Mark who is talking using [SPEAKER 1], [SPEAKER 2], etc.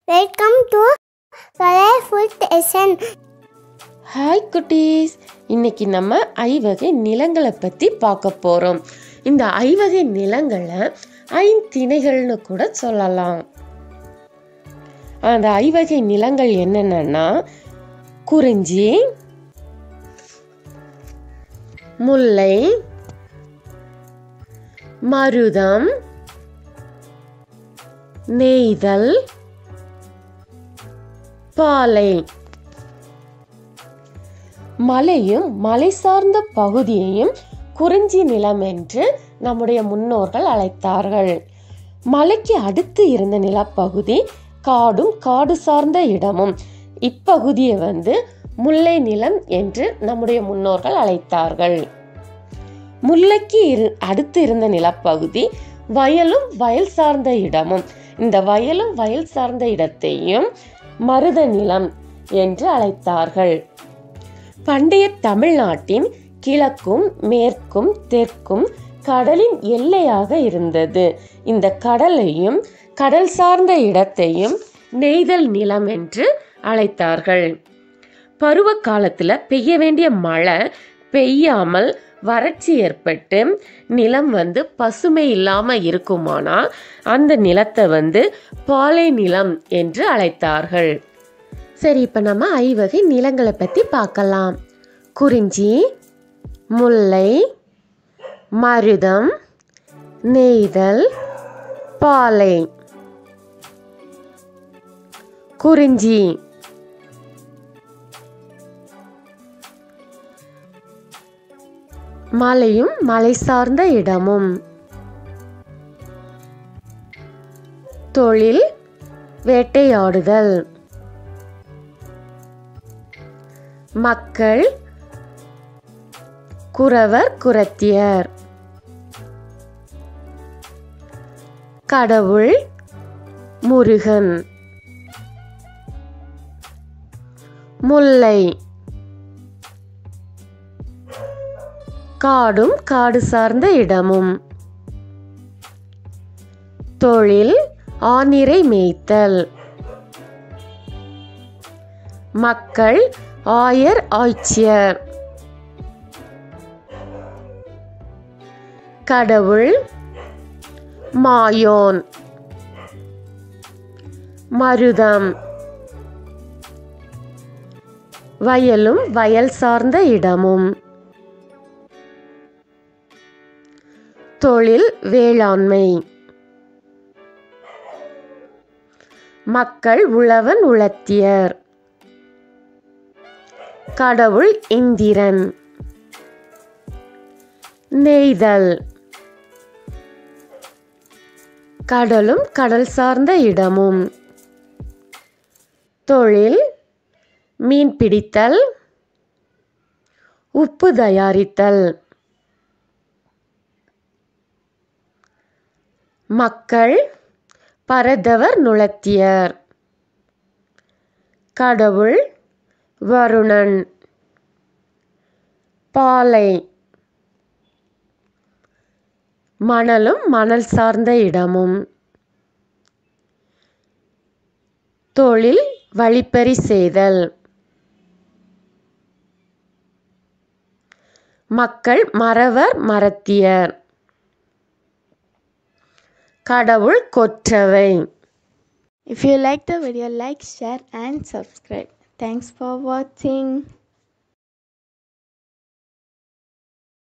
[SPEAKER 1] Welcome to food எசன்
[SPEAKER 2] hi குட்டீஸ் இன்னைக்கு நம்ம ஐவகை நிலங்களை பற்றி பார்க்க போகிறோம் இந்த ஐவகை நிலங்களை ஐந்திணைகள்னு கூட சொல்லலாம் அந்த ஐவகை நிலங்கள் என்னென்னா குறிஞ்சி முல்லை மருதம் நெய்தல் பாலை மலையும் மலை சார்ந்த பகுதியையும் குறிஞ்சி நிலம் என்று நம்முடைய முன்னோர்கள் அழைத்தார்கள் மலைக்கு அடுத்து இருந்த நிலப்பகுதி காடும் காடு சார்ந்த இடமும் இப்பகுதியை வந்து முல்லை நிலம் என்று நம்முடைய முன்னோர்கள் அழைத்தார்கள் முல்லைக்கு இரு அடுத்து இருந்த நிலப்பகுதி வயலும் வயல் சார்ந்த இடமும் இந்த வயலும் வயல் சார்ந்த இடத்தையும் மருத நிலம் என்று அழைத்தார்கள் பண்டைய தமிழ்நாட்டின் கிழக்கும் மேற்கும் தெற்கும் கடலின் எல்லையாக இருந்தது இந்த கடலையும் கடல் சார்ந்த இடத்தையும் நெய்தல் நிலம் என்று அழைத்தார்கள் பருவ காலத்தில் பெய்ய வேண்டிய மழை பெய்யாமல் வறட்சி ஏற்பட்டு நிலம் வந்து பசுமை இல்லாமல் இருக்குமானா அந்த நிலத்தை வந்து பாலை நிலம் என்று அழைத்தார்கள் சரி இப்போ நம்ம ஐவகை நிலங்களை பற்றி பார்க்கலாம் குறிஞ்சி முல்லை மருதம் நெய்தல் பாலை குறிஞ்சி மலையும் மலை சார்ந்த இடமும் தொழில் வேட்டையாடுதல் மக்கள் குறவர் குரத்தியர் கடவுள் முருகன் முல்லை காடும் காடு சார்ந்த இடமும் தொழில் ஆனிரை மேய்த்தல் மக்கள் ஆயர் ஆய்ச்சியர் கடவுள் மாயோன் மருதம் வயலும் வயல் சார்ந்த இடமும் தொழில் வேளாண்மை மக்கள் உழவன் உழத்தியர் கடவுள் இந்திரன் நெய்தல் கடலும் கடல் சார்ந்த இடமும் தொழில் மீன் பிடித்தல் உப்பு தயாரித்தல் மக்கள் பரதவர் நுழத்தியர் கடவுள் வருணன் பாலை மணலும் மணல் சார்ந்த இடமும் தொழில் வழிப்பறி செய்தல் மக்கள் மறவர் மரத்தியர் கடவுள் Kotravai
[SPEAKER 1] If you like the video, like, share, and subscribe. Thanks for watching.